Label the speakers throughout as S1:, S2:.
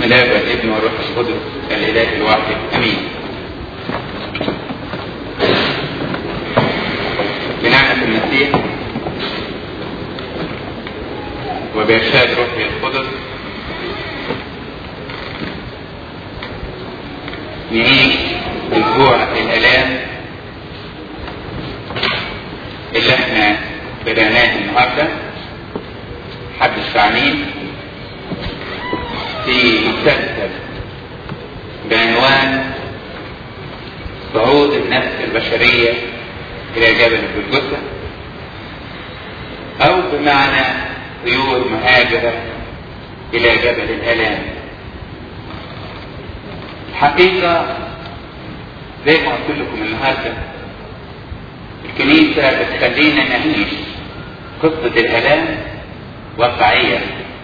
S1: بسم الله والابن والروح القدس الاله الواحد امين بنعمة المسيح وبإرشاد روحه القدس نعيش أسبوع الآلام اللي احنا بدأناه النهارده حد الشعبين في مسلسل بعنوان صعود النفس البشرية إلى جبل الجلجثة أو بمعنى طيور مهاجرة إلى جبل الآلام الحقيقة زي ما قلت لكم النهارده الكنيسة بتخلينا نعيش قصة الآلام واقعية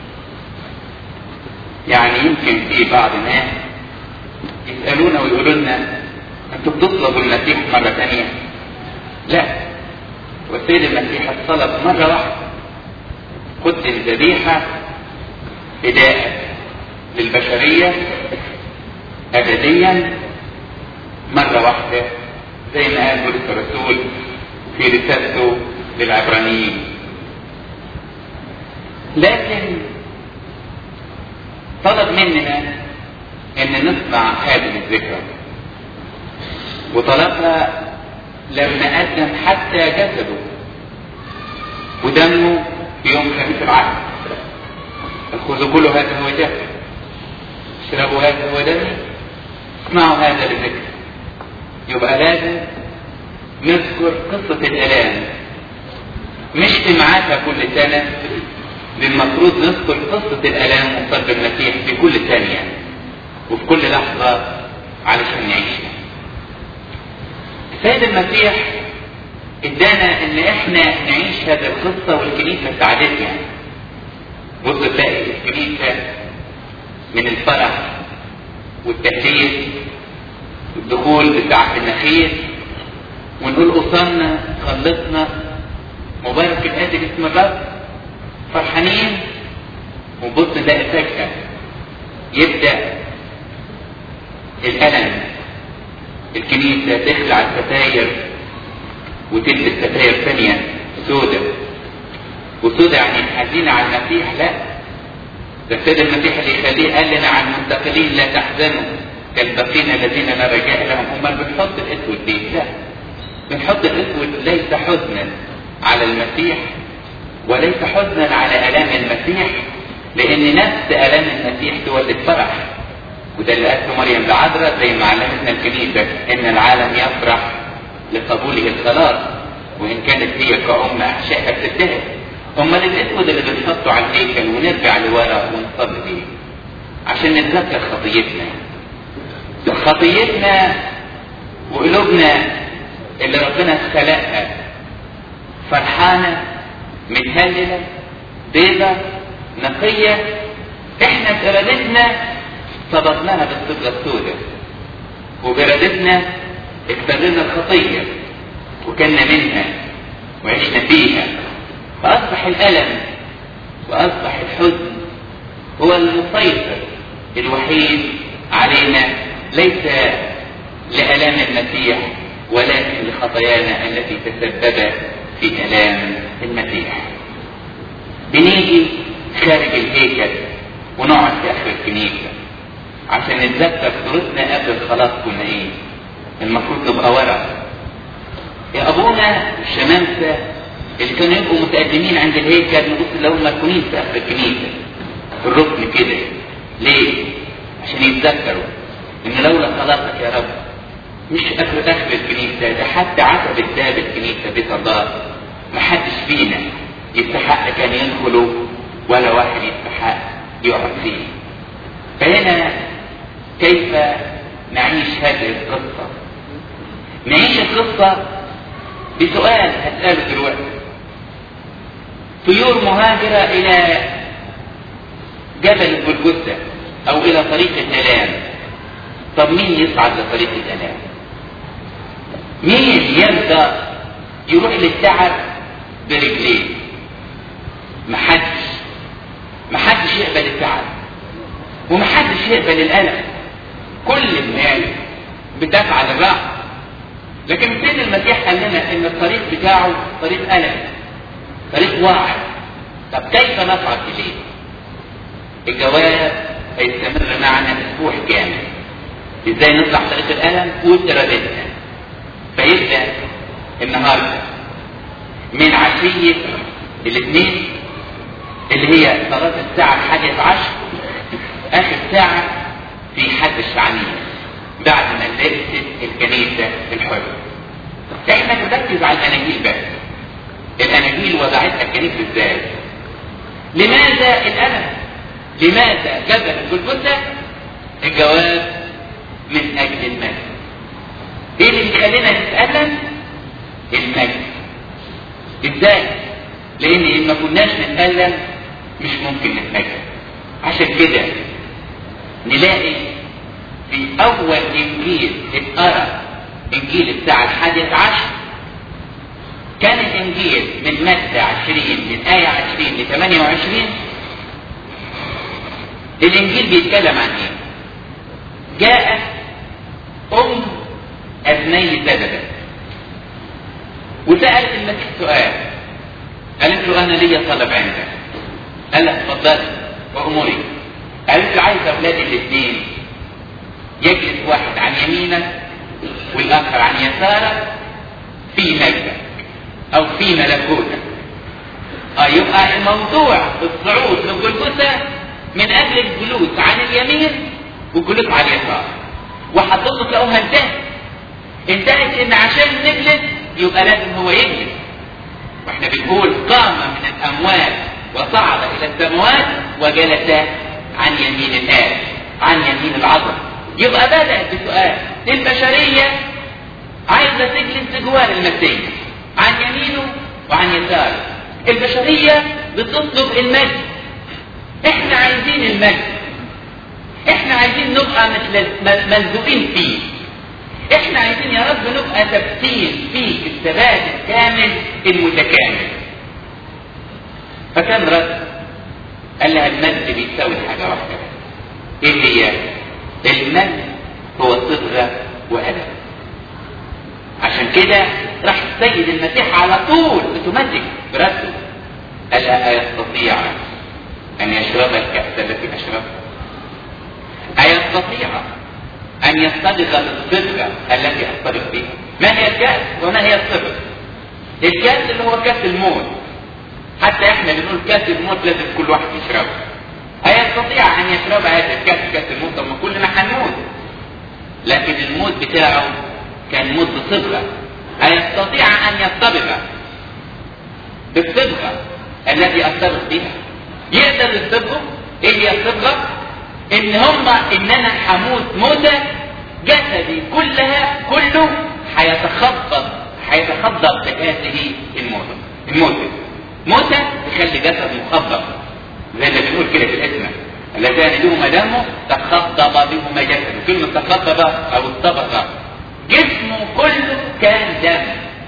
S1: يعني يمكن في بعض الناس يسألونا ويقولوا لنا انتوا بتطلبوا المسيح مرة ثانية لا والسيد المسيح اتصلب مرة واحدة قدم ذبيحة فداء للبشرية أبديا مرة واحدة زي ما قال بولس الرسول في رسالته للعبرانيين لكن طلب مننا ان نصنع هذه الذكرى وطلبها لما قدم حتى جسده ودمه في يوم خميس العهد خذوا كل هذا هو جسد اشربوا هذا هو دمي اسمعوا هذا للذكر يبقى لازم نذكر قصة الآلام مش سمعاتها كل سنة للمفروض نذكر قصة الآلام وصلب المسيح في كل ثانية وفي كل لحظة علشان نعيشها. السيد المسيح ادانا ان احنا نعيش هذه القصة والكنيسة ساعدتنا. بص تلاقي الكنيسة من الفرح والتهليل والدخول بتاع النخيل ونقول أصلنا خلصنا مبارك الآتي باسم الرب فرحانين وبص نلاقي فجأة يبدأ الألم الكنيسة تخلع الستاير وتلبس ستاير ثانية سودة وسودة يعني حزينة على المسيح لا ده السيد المسيح اللي يخليه قال لنا عن المنتقلين لا تحزنوا كالبقين الذين لا رجاء لهم امال بنحط الاسود ليه؟ لا بنحط الاسود ليس حزنا على المسيح وليس حزنا على الام المسيح لان نفس الام المسيح تولد فرح وده اللي قالته مريم العذراء زي ما علمتنا الكنيسه ان العالم يفرح لقبوله الخلاص وان كانت هي كأم احشائها بتنتهي امال الاسود اللي بنحطه على الهيكل ونرجع لورا ونصلي بيه عشان نتذكر خطيتنا خطيتنا وقلوبنا اللي ربنا خلقها فرحانة متهللة بيضة نقية احنا بإرادتنا صبغناها بالصبغة السوداء وبإرادتنا اكتبنا الخطية وكنا منها وعشنا فيها فأصبح الألم وأصبح الحزن هو المسيطر الوحيد علينا ليس لآلام المسيح ولكن لخطايانا التي تسببت في آلام المسيح. بنيجي خارج الهيكل ونقعد في آخر الكنيسة عشان نتذكر صورتنا قبل الخلاص كنا إيه؟ المفروض نبقى ورا. يا أبونا الشمامسة اللي كانوا يبقوا متقدمين عند الهيكل نبص لهم مركونين في آخر الكنيسة في الركن كده. ليه؟ عشان يتذكروا ان لولا خلاصك يا رب مش اخر اخر الكنيسه ده حتى عتبة باب الكنيسه بيت الله ما حدش فينا يستحق كان يدخله ولا واحد يستحق يقعد فيه فهنا كيف نعيش هذه القصه نعيش القصه بسؤال هسأله دلوقتي طيور مهاجرة إلى جبل الجلجثة أو إلى طريق الآلام طب مين يصعد لطريق الالام مين يرضى يروح للتعب برجليه محدش محدش يقبل التعب ومحدش يقبل الالم كل الناس بتفعل الراحه لكن سيد المسيح قال لنا ان الطريق بتاعه طريق الم طريق واعي طب كيف نصعد اليه الجواب هيستمر معنا اسبوع كامل ازاي نطلع طريق الالم وارادتنا فيبدا النهارده من عشيه الاثنين اللي هي صلاه الساعه الحادية عشر اخر ساعه في حد الشعانيه بعد ما لبست الكنيسه الحر احنا بنركز على الاناجيل بس الاناجيل وضعتها الكنيسه ازاي لماذا الالم لماذا جبل الجلجثه الجواب من اجل المجد ايه اللي بيخلينا نتالم المجد ازاي لان ان ما كناش نتالم مش ممكن نتمجد عشان كده نلاقي في اول انجيل اتقرا انجيل الساعه الحادية عشر كان الانجيل من متى 20 من آية 20 ل 28 الانجيل بيتكلم عن ايه؟ جاءت ام ابني زبدة وسألت المسيح سؤال قالت له انا ليا طلب عندك قال لها اتفضلي وامري قالت له عايز اولادي الاثنين يجلس واحد عن يمينك والاخر عن يسارك في مجدك او في ملكوتك اه يبقى الموضوع الصعود للجلجثه من اجل الجلوس عن اليمين والجلوس على اليسار وهتبص تلاقوها انتهت انتهت ان عشان نجلس يبقى لازم هو يجلس واحنا بنقول قام من الاموات وصعد الى السماوات وجلس عن يمين الاب عن يمين العظم يبقى بدأت بسؤال البشرية عايزة تجلس بجوار المسيح عن يمينه وعن يساره البشرية بتطلب المجد احنا عايزين المجد احنا عايزين نبقى مثل ملزوقين فيه احنا عايزين يا رب نبقى ثابتين فيه الثبات الكامل المتكامل فكان رد قال لها المجد بيساوي حاجه واحده ايه هي المجد هو صبغه وادب عشان كده راح السيد المسيح على طول اوتوماتيك برده الا يستطيع ان يشرب الكاس التي اشربها ايستطيع ان يصطبغ بالصبغه التي اصطبغ بها ما هي الكاس وما هي الصبغه الكاس اللي هو كاس الموت حتى احنا بنقول كاس الموت لازم كل واحد يشربه هيستطيع ان يشرب هذا الكاس كاس الموت طب ما كلنا هنموت لكن الموت بتاعه كان موت بصبغه هيستطيع ان يصطبغ بالصبغه التي اصطبغ بها يقدر يصبغه ايه هي الصبغه ان هم ان انا هموت موتة جسدي كلها كله هيتخبط هيتخبط بهذه الموتة الموتة موتة تخلي جسد مخبط زي اللي بنقول كده في الاسم اللذان لهما دمه تخضب بهما جسده كلمة تخضب او اصطبغ جسمه كله كان دم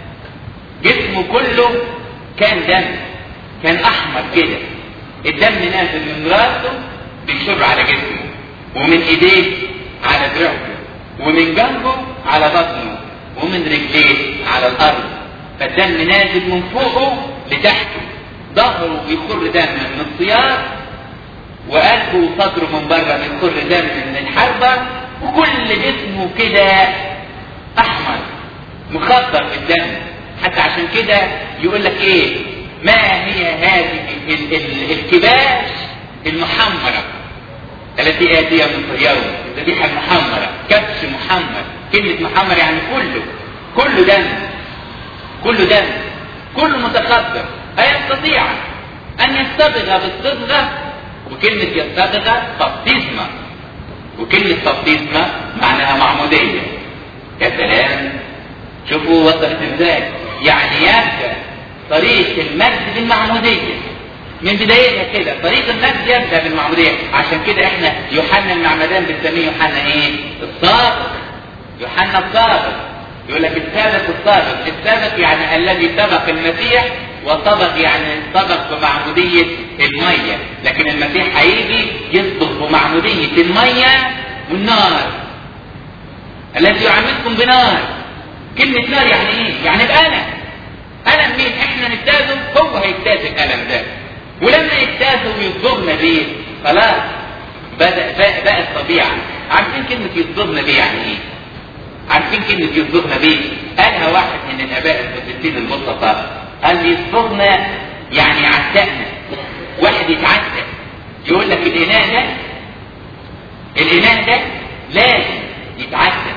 S1: جسمه كله كان دم كان احمر كده الدم نازل من راسه بيشر على جسمه ومن ايديه على دراعه ومن جنبه على بطنه ومن رجليه على الارض فالدم نازل من فوقه لتحته ظهره بيخر دم من الصياط وقلبه وصدره من بره بيخر دم من الحربة وكل جسمه كده احمر مخضر بالدم حتى عشان كده يقول لك ايه ما هي هذه ال- ال- الكباش المحمرة التي آتية من صيام الذبيحة المحمرة كبش محمر كلمة محمر يعني كله كله دم كله دم كله متخدر أيستطيع أن يصطبغ بالصبغة وكلمة يصطبغ بابتيزما وكلمة بابتيزما معناها معمودية يا سلام شوفوا وصلت ازاي يعني يبدأ طريق المجد بالمعمودية من بدايتها كده طريق المجد يبدا بالمعموديه عشان كده احنا يوحنا المعمدان بنسميه يوحنا ايه؟ الصادق يوحنا الصادق يقول لك السابق الصادق السابق يعني الذي سبق المسيح وسبق يعني سبق بمعموديه الميه لكن المسيح هيجي يصبغ بمعموديه الميه والنار الذي يعمدكم بنار كلمة نار يعني ايه؟ يعني بألم ألم مين؟ احنا نجتازه هو هيجتاز الألم ده ولما يجتازه ويصبغنا بيه خلاص بدأ بقى, بقى الطبيعة عارفين كلمة يصبغنا بيه يعني ايه؟ عارفين كلمة يصبغنا بيه؟ قالها واحد من الآباء المسلمين البسطاء قال يصبغنا يعني يعتقنا واحد يتعتق يقول لك الإناء ده الإناء ده لازم يتعتق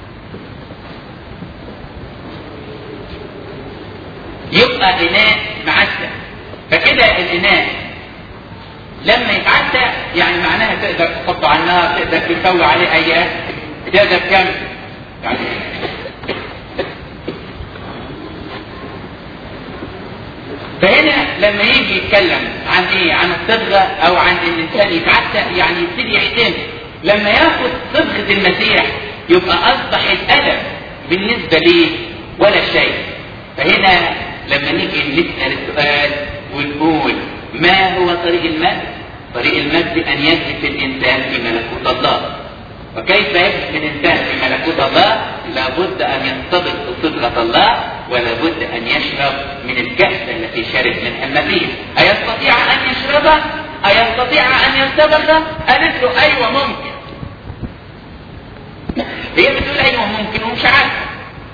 S1: يبقى إناء معتق فكده الإناء لما يتعتق يعني معناها تقدر تحطه على النار تقدر تسوي عليه أي أكل تقدر تعمل يعني فهنا لما يجي يتكلم عن ايه عن الصبغه او عن ان الانسان يتعتق يعني يبتدي يحتم لما ياخد صبغه المسيح يبقى اصبح الالم بالنسبه ليه ولا شيء فهنا لما نيجي نسال السؤال ونقول ما هو طريق المجد؟ طريق المجد ان يجلس الانسان في ملكوت الله وكيف يجلس الانسان في ملكوت الله؟ لابد ان ينطبق بصبغه الله ولابد ان يشرب من الكأس التي شرب منها المسيح أيستطيع أن يشربها؟ أيستطيع أن ينتبخ؟ قالت له أيوة ممكن هي بتقول أيوة ممكن ومش عارفة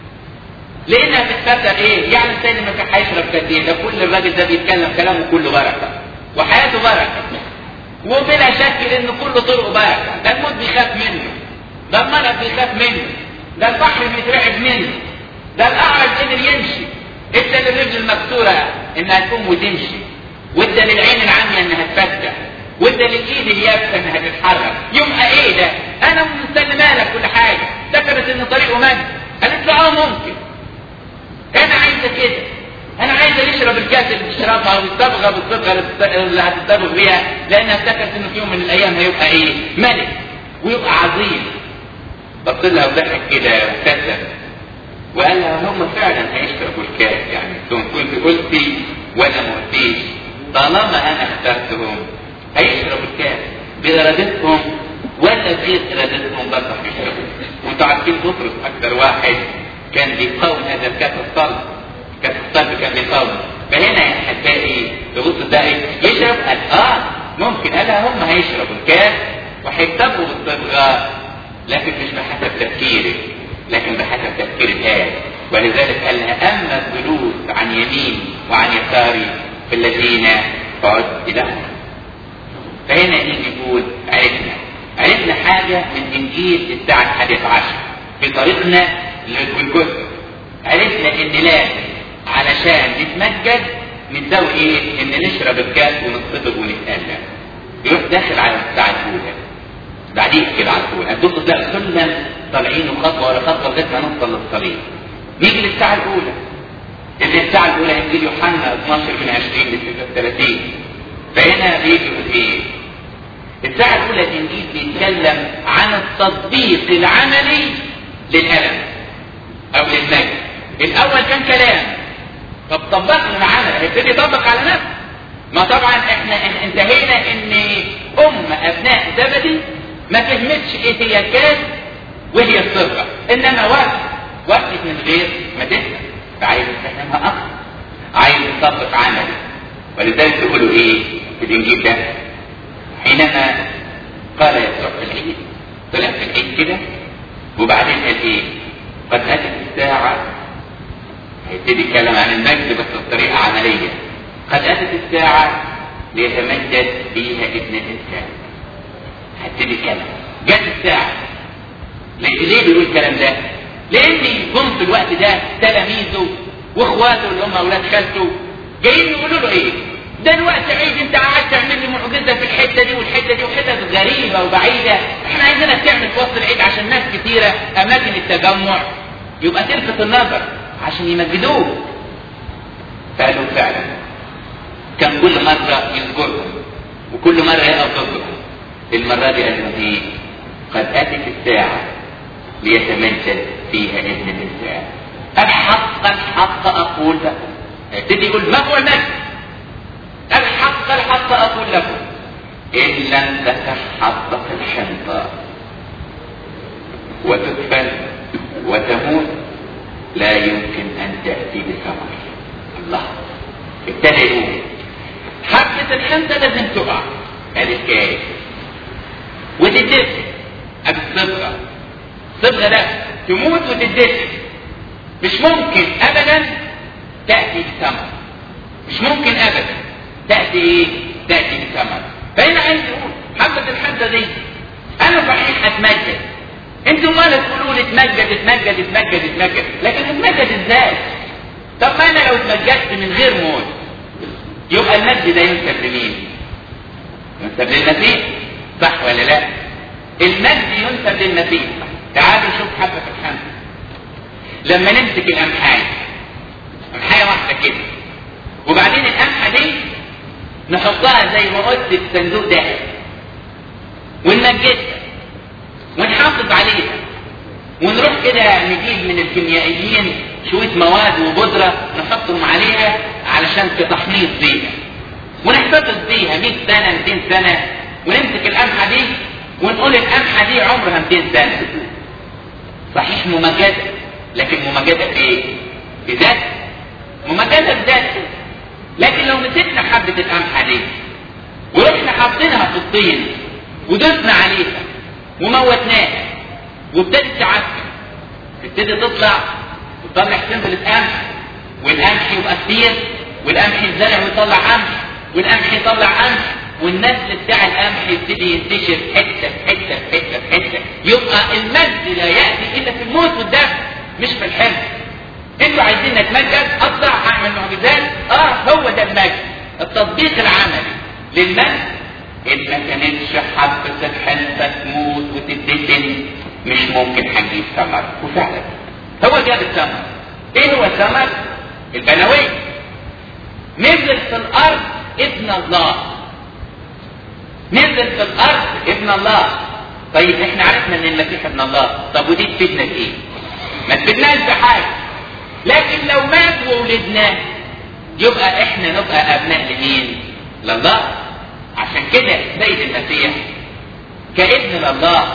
S1: لأنها بتصدق إيه؟ يعني الثاني ما كان هيشرب قد إيه؟ ده كل الراجل ده بيتكلم كلامه كله بركة وحياته بركة وبلا شك إن كل طرقه بركة ده الموت بيخاف منه ده المرض بيخاف منه ده البحر بيترعب منه ده الاعرج قدر يمشي ادى للرجل المكسوره انها تقوم وتمشي وادى للعين العاميه انها تفتح وادى للايد اليابسه انها تتحرك يبقى ايه ده؟ انا مسلمه لك كل حاجه افتكرت ان طريقه مجد قالت له اه ممكن انا عايزه كده انا عايزه يشرب الكاس اللي بتشربها ويصبغها بالصبغه اللي هتتصبغ بيها لانها افتكرت انه في يوم من الايام هيبقى ايه؟ ملك ويبقى عظيم بص لها وضحك كده وابتسم وقال لها هم فعلا هيشربوا الكاس يعني كنت قلتي وانا ما قلتيش طالما انا اخترتهم هيشربوا الكاس بارادتهم ولا بغير ارادتهم برضه هيشربوا وانتوا عارفين بطرس اكثر واحد كان بيقاوم هذا الكاس الصلب كاس الصلب كان بيقاوم فهنا هتلاقي تبص تلاقي يشرب قال اه ممكن قال لها هم هيشربوا الكاس وهيكتبوا بالصبغه لكن مش بحسب تفكيرك لكن بحسب تفكير الآية ولذلك قال لها أما الجلوس عن يمين وعن يساري في الذين فعد لهم فهنا نيجي نقول عرفنا عرفنا حاجة من إنجيل الساعة الحادية عشر في طريقنا للكتب عرفنا إن لازم علشان نتمجد نسوي إيه؟ إن نشرب الكاس ونصطبغ ونتألم يروح داخل على الساعة الأولى بعدين كده على طول هتبص تلاقي سلم طالعين خطوه ورا خطوه لغايه ما نوصل للصليب. نيجي للساعه الاولى. اللي الساعه الاولى انجيل يوحنا 12 من 20 ل 36. فهنا بيجي يقول ايه؟ الساعه الاولى الانجيل بيتكلم عن التطبيق العملي للالم او للمجد. الاول كان كلام طب طبقنا العمل هيبتدي يطبق على نفسه. ما طبعا احنا انتهينا ان ام ابناء زبدي ما فهمتش ايه هي الكاس وهي الصبغه انما وقت وقت من غير ما تفهم فعايز تفهمها اكتر عايز تطبق عملي ولذلك تقولوا ايه في الانجيل ده حينما قال يسوع في العيد طلع في العيد كده وبعدين قال ايه قد اتت الساعه هيبتدي يتكلم عن المجد بس بطريقه عمليه قد اتت الساعه ليتمجد فيها ابن الانسان هبتدي كلام جت الساعة ليه بيقول الكلام ده؟ لأن جم في الوقت ده تلاميذه واخواته اللي هم أولاد خالته جايين يقولوا له إيه؟ ده الوقت عيد أنت قاعد تعمل لي معجزة في الحتة دي والحتة دي وحتت غريبة وبعيدة، إحنا عايزينك تعمل في وسط العيد عشان ناس كتيرة أماكن التجمع يبقى تلفت النظر عشان يمجدوه. فقالوا فعلا كان كل مرة يذكرهم وكل مرة يقف ضدهم المرة دي قال ايه؟ قد أتت الساعة ليتمجد فيها ابن الإنسان. الحق الحق أقول لكم. يبتدي يقول ما هو المجد؟ الحق الحق الحق اقول لكم ان لم تتحقق الحنطه وتدفن وتموت لا يمكن ان تاتي بثمر الله ابتدى يقول حبة الحنطة لازم تقع هذه الحكاية وتدفن الصبغة صبغة لا تموت وتدفن مش ممكن ابدا تأتي بثمر مش ممكن ابدا تأتي ايه تأتي بثمر فهنا عايز يقول حبة الحنطة دي انا صحيح هتمجد انتوا ما تقولوا لي اتمجد اتمجد اتمجد اتمجد لكن اتمجد ازاي طب ما انا لو اتمجدت من غير موت يبقى المجد ده ينسب لمين ينسب للمسيح صح ولا لا المجد ينسب للمسيح تعالوا نشوف حبة الحمد لما نمسك القمحاية قمحاية واحدة كده وبعدين القمحة دي نحطها زي ما قلت في صندوق دهب ونمجدها ونحافظ عليها ونروح كده نجيب من الكيميائيين شوية مواد وبودرة نحطهم عليها علشان كتحنيط بيها ونحتفظ بيها 100 سنة 200 سنة ونمسك القمحة دي ونقول القمحة دي عمرها 200 سنة صحيح ممجدة لكن ممجدة بايه؟ بذات ممجدة بذات لكن لو مسكنا حبة القمحة دي ورحنا حاطينها في الطين ودسنا عليها وموتناها وابتدت تعفن تبتدي تطلع وتطلع سنبلة قمح والقمح يبقى كتير والقمح يتزرع ويطلع قمح والقمح يطلع قمح والنسل بتاع القمح يبتدي ينتشر حته حته حته حته يبقى المجد لا ياتي الا في الموت والدفن مش في الحمل انتوا عايزين نتمجد اطلع اعمل معجزات اه هو ده المجد التطبيق العملي للمجد ان ما كانتش حبة الحنطة تموت وتدفن مش ممكن هنجيب ثمر وفعلا هو جاب الثمر ايه هو الثمر؟ البنوية نزل في الارض ابن الله نزل في الارض ابن الله طيب احنا عرفنا ان المسيح ابن الله طب ودي تفيدنا في ايه؟ ما تفيدناش بحاجه لكن لو مات وولدناه يبقى احنا نبقى ابناء لمين؟ لله عشان كده سيد المسيح كابن لله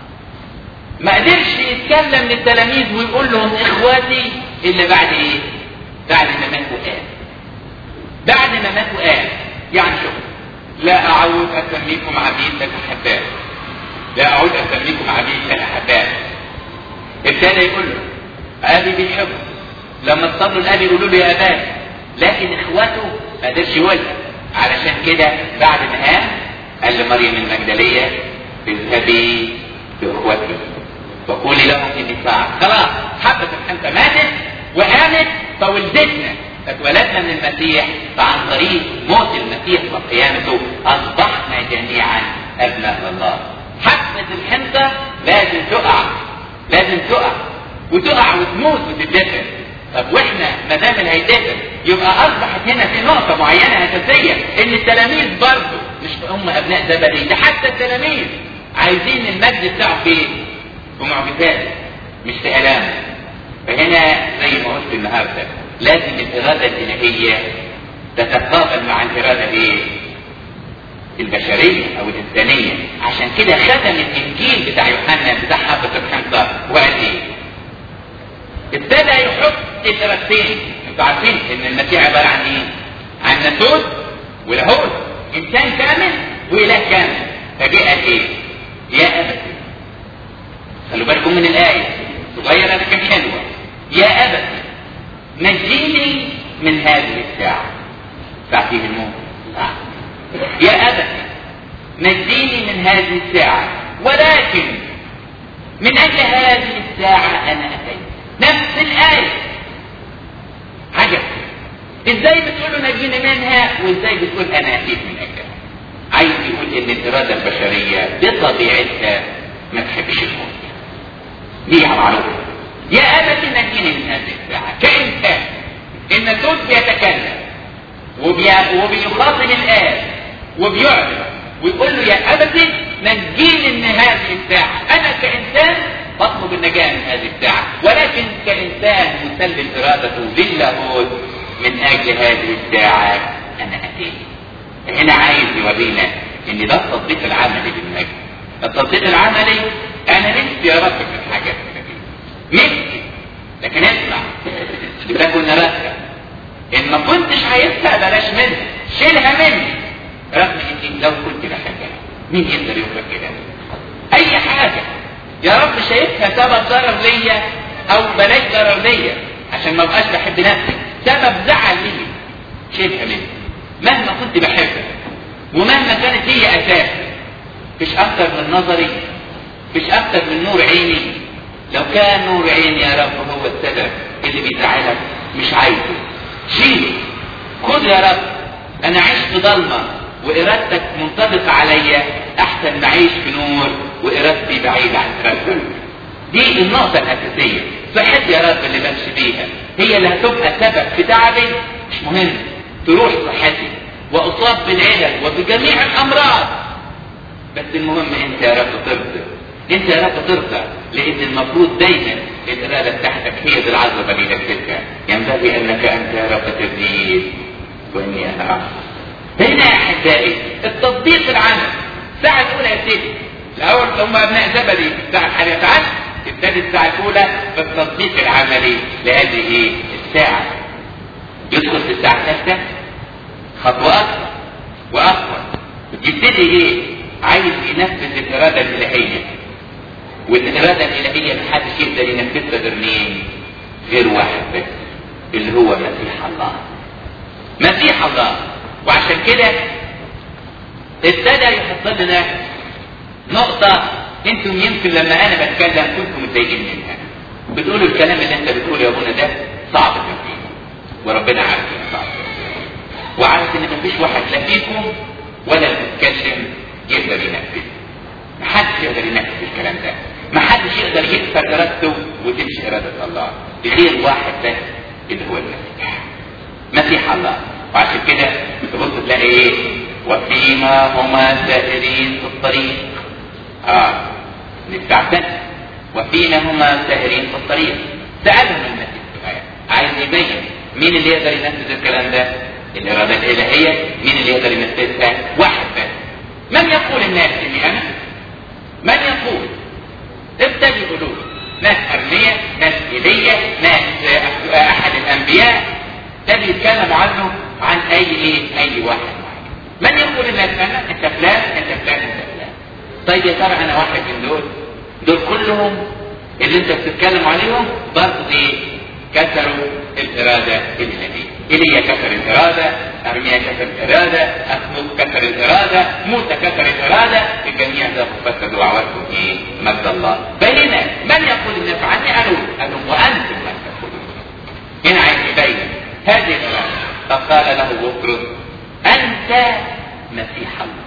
S1: ما قدرش يتكلم للتلاميذ ويقول لهم اخواتي الا بعد ايه؟ بعد ما مات وقام. بعد ما مات وقام يعني شوف لا اعود اسميكم عبيد بل احباء. لا اعود اسميكم عبيد بل احباء. ابتدى يقول له ابي بيحبه لما تصلوا الاب يقولوا له يا ابانا لكن اخواته ما قدرش يقولها علشان كده بعد ما قام قال لمريم المجدليه اذهبي باخوتي وقولي لهم اني ساعة خلاص حبة الحنطة ماتت وقامت فولدتنا فاتولدنا من المسيح فعن طريق موت المسيح وقيامته اصبحنا جميعا ابناء الله حبة الحنطة لازم تقع لازم تقع وتقع وتموت وتتدفن طب واحنا ما دام هيتدفن يبقى اصبحت هنا في نقطة معينة اساسية ان التلاميذ برضه مش هم ابناء زبدي ده حتى التلاميذ عايزين المجد بتاعه فين؟ في معجزات مش في الام فهنا زي ما قلت النهارده لازم الاراده الالهيه تتقابل مع الاراده الايه؟ البشريه او الانسانيه عشان كده ختم الانجيل بتاع يوحنا بتاع حبه الحنطه وقال ايه؟ ابتدى يحط الارادتين انتوا عارفين ان المسيح عباره عن ايه؟ عن ناسوت ولاهوت انسان كامل واله كامل فجاء قال ايه؟ يا ابتي خلوا بالكم من الآية صغيرة لكن حلوة يا أبت نجيني من هذه الساعة ساعتين الموت يا أبت نجيني من هذه الساعة ولكن من أجل هذه الساعة أنا أتيت نفس الآية عجب ازاي بتقولوا نجيني منها وازاي بتقول انا اتيت من اجلها عايز يقول ان الاراده البشريه بطبيعتها ما تحبش الموت دي معروفة يا أبت نجيني من هذه الساعة كإنسان إن الزوج بيتكلم وبي... وبيخاطب الآب وبيعلن ويقول له يا أبت نجيني من هذه الساعة أنا كإنسان بطلب النجاة من هذه الساعة ولكن كإنسان مسلم إرادته للاهوت من أجل هذه الساعة أنا أتيت هنا عايز يورينا ان ده التطبيق العملي للنجم التطبيق العملي انا نفسي يا رب في الحاجات دي نفسي لكن اسمع ده كنا راسة ان ما كنتش عايزها بلاش منها شيلها مني رغم اني لو كنت بحبها مين يقدر يقول كده اي حاجه يا رب شايفها سبب ضرر ليا او بلاش ضرر ليا عشان ما بقاش بحب نفسي سبب زعل ليا شايفها مني مهما كنت بحبها ومهما كانت هي اساس مش اكتر من نظري مش اكتر من نور عيني لو كان نور عيني يا رب هو السبب اللي بيزعلك مش عايزه شيله خد يا رب انا عايش في ضلمه وارادتك منطبقه عليا احسن ما اعيش في نور وارادتي بعيده عن ارادتك دي النقطه الاساسيه صحتي يا رب اللي بمشي بيها هي اللي هتبقى سبب في تعبي مش مهم تروح صحتي واصاب بالعلل وبجميع الامراض بس المهم انت يا رب ترضى انت يا رب ترضى لان المفروض دايما الاراده بتاعتك هي دي العظمه اللي نفسك ينبغي انك انت يا رب ترضيك واني انا اعلم هنا يا احبائي التطبيق العمل الساعه الاولى يا سيدي الاول هم ابناء زبدي الساعه الحادية عشر ابتدت الساعه الاولى بالتطبيق العملي لهذه الساعه يدخل في الساعه الثالثه خطوه اكبر واكبر يبتدي ايه عايز ينفذ الاراده الالهيه والاراده الالهيه محدش يقدر ينفذها غير مين غير واحد بس اللي هو مسيح الله مسيح الله وعشان كده ابتدى يحط لنا نقطة انتم يمكن لما انا بتكلم كنتم متضايقين منها بتقولوا الكلام اللي انت بتقوله يا ابونا ده صعب تنفيذه وربنا عارف انه صعب وعارف ان مفيش واحد لا فيكم ولا بيتكلم يقدر ينفذ محدش يقدر ينفذ الكلام ده محدش يقدر يكسر ارادته وتمشي اراده الله غير واحد بس اللي هو المسيح مسيح الله وعشان كده تبص تلاقي ايه وفيما هما سائرين في الطريق اه نستعتد وفينا هما سائرين في الطريق سألهم المسيح الآية عايز يبين مين اللي يقدر ينفذ الكلام ده الإرادة الإلهية مين اللي يقدر ينفذها واحد بس من يقول الناس إني أنا من يقول ابتدي يقولوا ناس أرمية ناس إيليا ناس أحد الأنبياء ده بيتكلم عنه عن أي إيه أي واحد من يقول الناس أنا أنت فلان أنت فلان أنت فلان طيب يا ترى أنا واحد من دول دول كلهم اللي أنت بتتكلم عليهم برضه إيه كسروا الإرادة الإلهية إيليا كسر الإرادة أرميا كسر الإرادة أخنوك كسر الإرادة موسى كسر الإرادة الجميع ده مفسر دعواتهم إيه مجد الله بينا من يقول الناس عني قالوا قالوا وأنتم من تقولون هنا عايز يبين هذه الإرادة فقال له بطرس أنت مسيح الله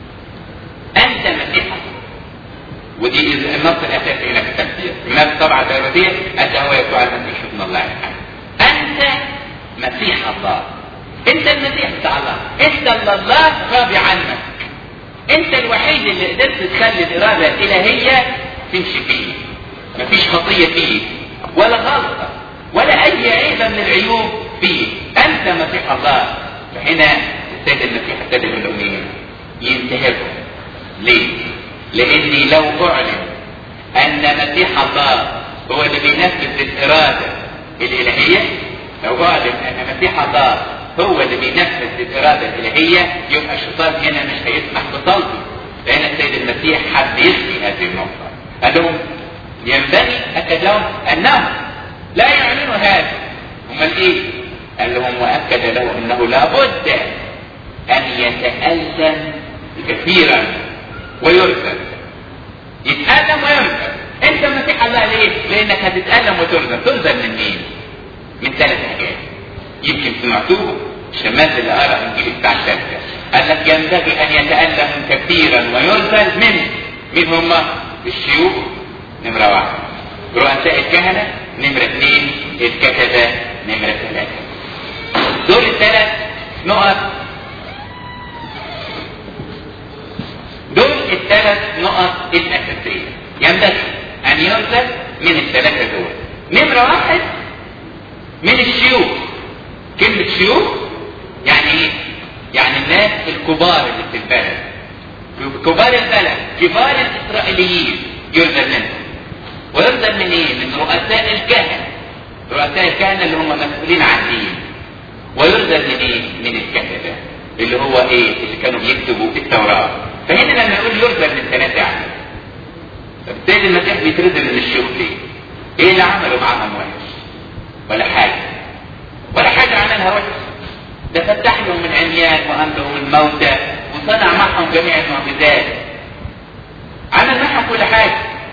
S1: أنت مسيح الله ودي النص الأساسي هنا في التفسير الناس طبعا الدراسية أنت هو يسوع المسيح ابن الله الحي أنت مسيح الله أنت المسيح بتاع الله أنت اللي الله راضي عنك أنت الوحيد اللي قدرت تخلي الإرادة الإلهية تمشي فيه مفيش خطية فيه ولا غلطة ولا أي عيبة من العيوب فيه أنت مسيح الله فهنا السيد المسيح ابتدى بالأمين ينتهبهم ليه؟ لاني لو اعلن ان مسيح الله هو اللي بينفذ الاراده الالهيه لو اعلن ان مسيح الله هو اللي بينفذ الاراده الالهيه يبقى الشيطان هنا مش هيسمح بصلبه لان السيد المسيح حب يخفي هذه النقطه قال لهم ينبغي اكد لهم انهم لا يعلنوا هذا امال ايه؟ قال لهم واكد له انه لابد ان يتالم كثيرا ويرسل يتألم ويرسل انت مسيح الله ليه؟ لانك هتتألم وترسل ترسل من مين؟ من ثلاث حاجات يمكن سمعتوه الشماس اللي قرا انجيل بتاع الثالثة قال لك ينبغي ان يتألم كثيرا ويرسل من مين هم؟ الشيوخ نمرة واحد رؤساء الكهنة نمرة اثنين الكتبة نمرة ثلاثة دول الثلاث نقط دول الثلاث نقط الأساسية ينبغي أن يرسل من الثلاثة دول نمرة واحد من الشيوخ كلمة شيوخ يعني إيه؟ يعني الناس الكبار اللي في البلد كبار البلد كبار الاسرائيليين يرزل منهم ويرزل من ايه؟ من رؤساء الكهنه رؤساء الكهنه اللي هم مسؤولين عن الدين ويرزل من ايه؟ من الكتبه اللي هو ايه؟ اللي كانوا بيكتبوا التوراه فهنا لما يقول يرزل من ثلاثه يعني طب السيد المسيح بيترزل من الشيوخ ليه؟ ايه اللي عمله معاهم وحش؟ ولا حاجه ولا حاجه عملها وحش ده فتح لهم العميان وانبهم الموتى وصنع معهم جميع المعجزات عمل معهم كل حاجه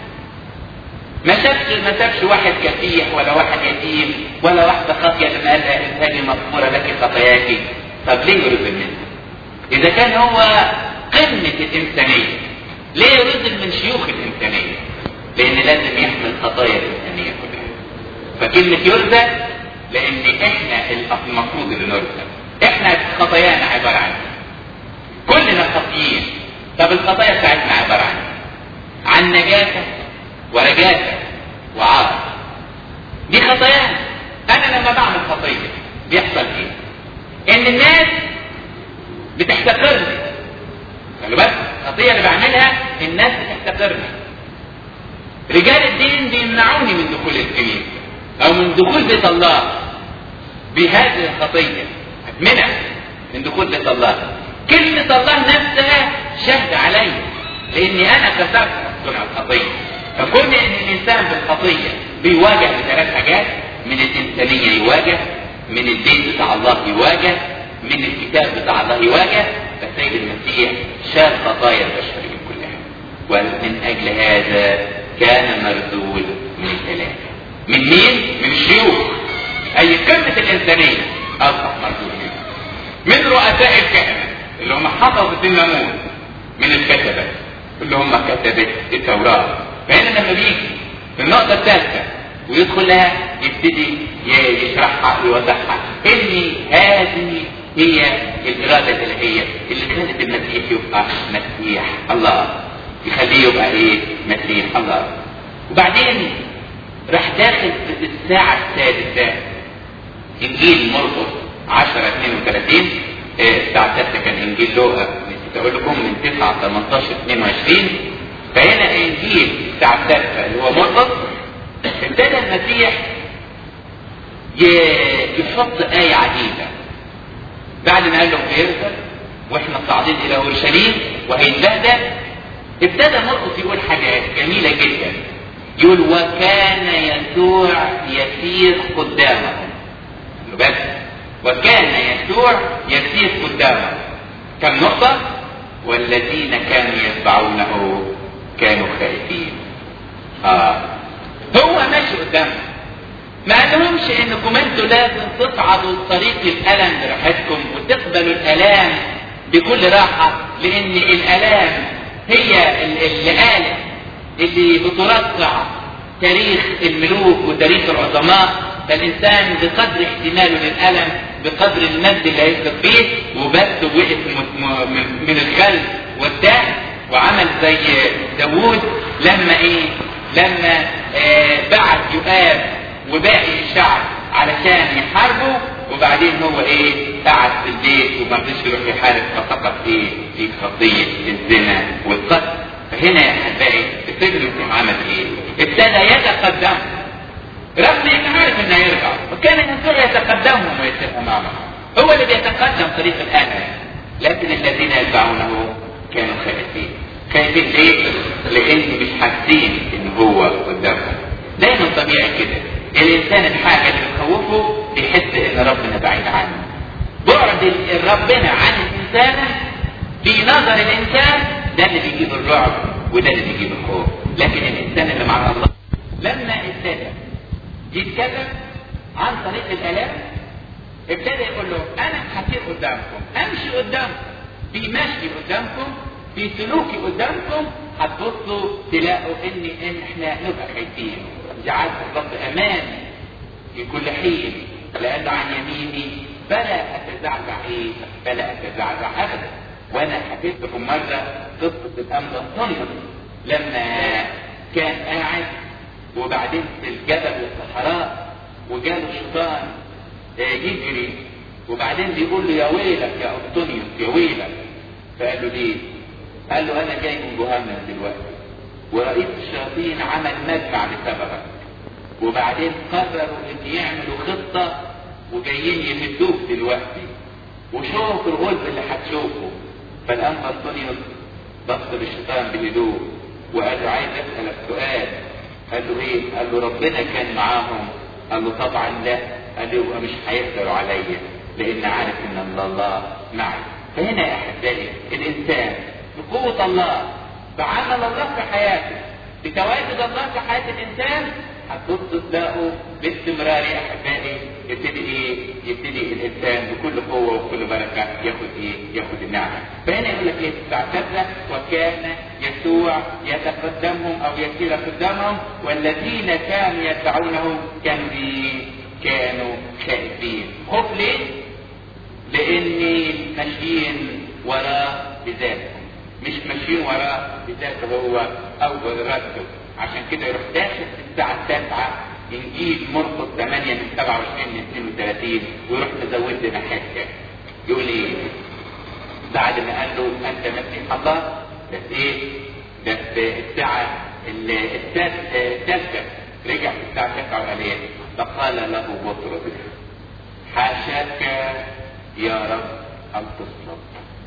S1: ما شافش ما شافش واحد كفيح ولا واحد يتيم ولا واحده خاطيه لما قال لها اذهبي مغفوره لك خطاياك طب ليه يرزل منها؟ اذا كان هو قمه الانسانيه ليه يرزل من شيوخ الانسانيه؟ لان لازم يحمل خطايا الانسانيه كلها فكلمه يرزل لان احنا المفروض اللي نرزل احنا خطايانا عباره عن كلنا خطيين طب الخطايا بتاعتنا عباره عن عن نجاسه ورجاسه وعار دي خطايانا انا لما بعمل خطيه بيحصل ايه؟ ان الناس بتحتقرني خلي بالك الخطيه اللي بعملها الناس بتحتقرني رجال الدين بيمنعوني من دخول الكنيسه او من دخول بيت الله بهذه الخطيه منع من دخول بيت الله كلمة الله نفسها شهد علي لاني انا كسرت صنع الخطية فكون ان الانسان بالخطية بيواجه بثلاث حاجات من الانسانية يواجه من الدين بتاع الله يواجه من الكتاب بتاع الله يواجه فالسيد المسيح شال خطايا البشرية كلها ومن اجل هذا كان مرذول من الثلاثة من مين؟ من الشيوخ اي قمة الانسانية اصبح مرذول منه من رؤساء الكهنة اللي هم حفظة الناموس من الكتبة اللي هم كتبة التوراة فهنا لما بيجي في النقطة الثالثة ويدخل لها يبتدي يشرحها ويوضحها ان هذه هي الإرادة الإلهية اللي خلت المسيح يبقى مسيح الله يخليه يبقى ايه؟ مسيح الله وبعدين راح داخل في الساعة السادسة إنجيل مرقس 10 32 الساعة 6 كان إنجيل لوقا نسيت أقول لكم من 9 18 22 فهنا إنجيل الساعة 6 اللي هو مرقس ابتدى المسيح يحط آية عجيبة بعد ما قال لهم هيرسل واحنا صاعدين إلى أورشليم وهيتبهدل ابتدى مرقس يقول حاجة جميلة جدا يقول وكان يسوع يسير قدامهم بس وكان يسوع يسير قدامه كم نقطة والذين كانوا يتبعونه كانوا خائفين آه. هو ماشي قدامه ما قالهمش انكم انتوا لازم تصعدوا طريق الالم براحتكم وتقبلوا الالام بكل راحة لان الالام هي اللي قالت اللي بترصع تاريخ الملوك وتاريخ العظماء فالإنسان بقدر احتماله للألم بقدر المد اللي هيسلك فيه وبس وقف من الخلف والدم وعمل زي داوود لما ايه لما آه بعت يؤاب وباقي الشعب علشان يحاربوا وبعدين هو ايه قعد في البيت وما رضيش يروح يحارب فسقط ايه في خطيه الزنا والقتل فهنا يا احبائي السيد المسيح عمل ايه؟ ابتدى يتقدم رغم انه عارف انه يرجع وكان يسوع يتقدمهم ويتبع معهم هو اللي بيتقدم طريق الآخر لكن الذين يتبعونه كانوا خائفين خايفين ليه؟ لان مش حاسين ان هو قدامهم دايما طبيعي كده الانسان الحاجه اللي بتخوفه بيحس ان ربنا بعيد عنه بعد ربنا عن الانسان في نظر الانسان ده اللي بيجيب الرعب وده اللي بيجيب الخوف لكن الانسان اللي مع الله لما ابتدى يتكلم عن طريق الالام ابتدى يقول له انا هسير قدامكم امشي قدامكم في مشي قدامكم في سلوكي قدامكم هتبصوا تلاقوا ان ان احنا نبقى خايفين جعلت الرب امامي في كل حين لانه عن يميني فلا اتزعزع ايه فلا اتزعزع ابدا وانا حكيت لكم مره قصه الامر الصنم لما كان قاعد وبعدين في الجبل والصحراء وجاله الشيطان يجري وبعدين بيقول له يا ويلك يا أنطونيوس يا ويلك فقال له ليه؟ قال له أنا جاي من جهنم دلوقتي ورئيس الشياطين عمل مدفع بسببك وبعدين قرروا ان يعملوا خطة وجايين يمدوك دلوقتي وشوف الغلب اللي هتشوفه فالان انطونيوس بص للشيطان بهدوء وقال له عايز اسالك سؤال قال له ايه؟ قال له ربنا كان معاهم قال له طبعا لا قال له يبقى مش هيقدروا عليا لان عارف ان الله معي فهنا يا احبائي الانسان بقوة الله بعمل الله في حياته بتواجد الله في حياة الانسان هتبص تلاقوا باستمرار يا احبائي يبتدي ايه؟ يبتدي الانسان بكل قوه وبكل بركه ياخد ايه؟ ياخد النعمه. فهنا يقول لك ايه؟ فاعتذر وكان يسوع يتقدمهم او يسير قدامهم والذين كانوا يتبعونه كانوا ايه؟ كانوا خائفين. خوف ليه؟ لاني ماشيين وراه بذاتهم. مش ماشيين وراه بذاته هو او بارادته. عشان كده يروح داخل في الساعة التاسعة إنجيل مرقس 8 من 27 من 32 ويروح مزود لنا حتة يقول إيه؟ بعد ما قال له أنت مسيح الله ده في إيه؟ ده في الساعة الثالثة رجع في الساعة التاسعة وقال إيه؟ فقال له بطرس حاشاك يا رب أن تصلب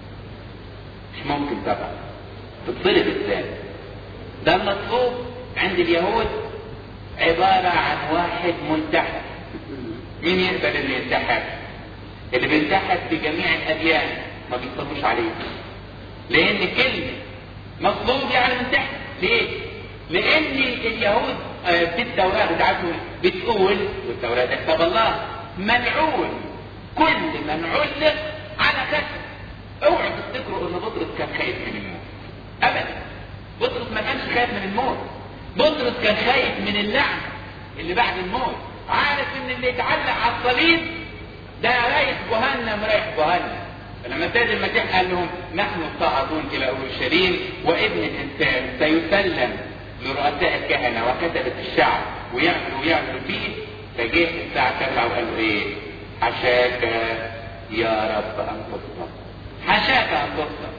S1: مش ممكن طبعا تتصلب ازاي؟ ده المطلوب عند اليهود عبارة عن واحد منتحر مين يقبل انه ينتحر اللي بينتحر في جميع الاديان ما بيصلوش عليه لان كلمة مطلوب يعني منتحر ليه لان اليهود في التوراة بتاعتهم بتقول والتوراة ده كتاب الله ملعون كل من علق على كسر اوعوا تفتكروا ان بطرس كان خايف من الموت ابدا بطرس ما كانش خايف من الموت بطرس كان خايف من اللعنة اللي بعد الموت عارف ان اللي يتعلق على الصليب ده رايح جهنم رايح جهنم فلما سيد المسيح قال لهم نحن الصاعدون الى اورشليم وابن الانسان سيسلم لرؤساء الكهنه وكتبه الشعب ويعملوا ويعملوا فيه فجه الساعه 7 وقال له ايه؟ حشاك يا رب ان تصلب حشاك ان تصلب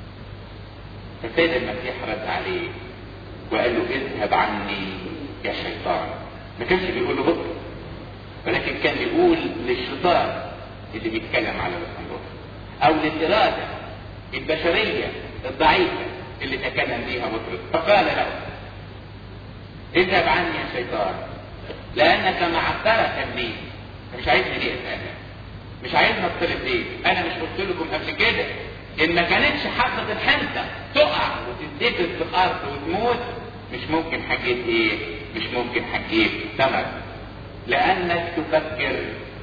S1: فسيد المسيح رد عليه وقال له اذهب عني يا شيطان ما كانش بيقول له بطل ولكن كان بيقول للشيطان اللي بيتكلم على الاسطنبول او للاراده البشريه الضعيفه اللي تكلم بيها بطرس فقال له اذهب عني يا شيطان لانك معثرة لي مش عايزني ليه انا مش عايزني اتصرف ليه انا مش قلت لكم قبل كده ان ما كانتش حبة الحنطة تقع وتتدفن في الارض وتموت مش ممكن هتجيب ايه مش ممكن هتجيب ثمر لانك تفكر